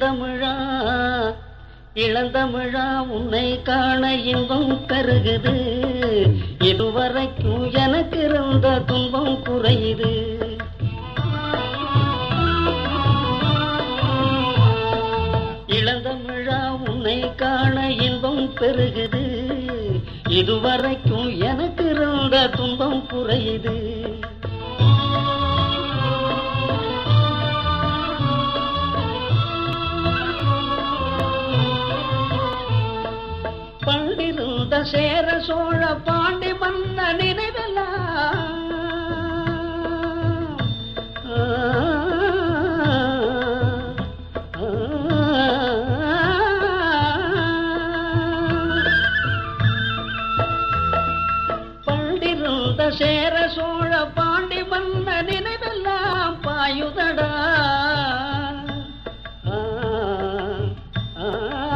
இளந்தமிழா இளந்தமிழா உன்னை காண இன்பம் கருகுது இதுவரைக்கும் எனக்கு இருந்த துன்பம் குறையுது இளந்தமிழா உன்னை காண இன்பம் பெருகுது இதுவரைக்கும் எனக்கு இருந்த துன்பம் குறையுது பண்டிருந்த சேர சோழ பாண்டி மன்ன நினைவெல்லாம் பண்டிருந்த சேர சோழ பாண்டி மன்ன நினைவெல்லாம் பாயுதடா ஆ, ஆ,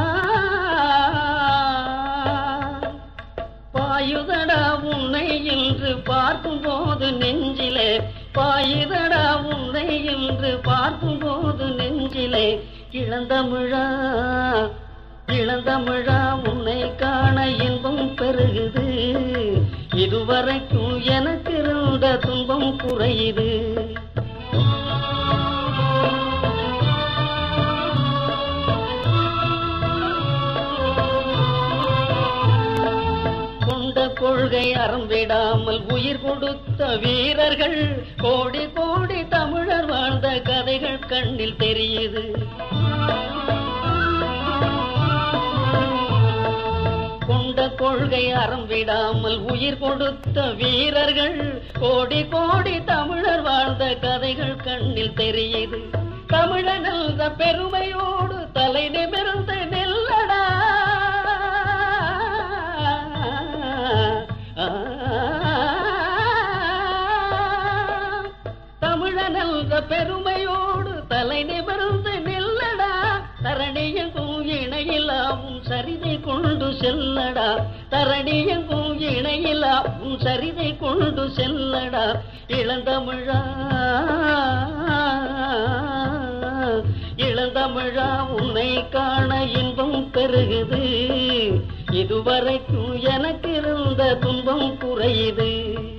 பாயுதடா உன்னை இன்று பார்க்கும் போது நெஞ்சிலே பாயுதடா உன்னை இன்று பார்க்கும் போது நெஞ்சிலே இளந்தமிழா இளந்தமிழா உன்னை காண இன்பம் பெருகுது இதுவரைக்கும் எனக்கு இருந்த துன்பம் குறையுது கொண்ட கொள்கை அறம்பிடாமல் உயிர் கொடுத்த வீரர்கள் கோடி கோடி தமிழர் வாழ்ந்த கதைகள் கண்ணில் தெரியுது கொண்ட கொள்கை அறம்பிடாமல் உயிர் கொடுத்த வீரர்கள் கோடி கோடி தமிழர் வாழ்ந்த கதைகள் கண்ணில் தெரியுது தமிழன் என்ற பெருமையோடு தலை நிமிர்ந்து நெல்லடா தமிழன் என்ற பெருமையோடு தலை நிமிர்ந்து நில்லடா தரணியங்கும் இணையிலாவும் சரிதை கொண்டு செல்லடா தரணியங்கும் இணையிலாவும் சரிதை கொண்டு செல்லடா இளந்தமிழா இளந்தமிழா உன்னை காண இன்பம் பெருகுது இதுவரைக்கும் எனக்கு இருந்த துன்பம் குறையுது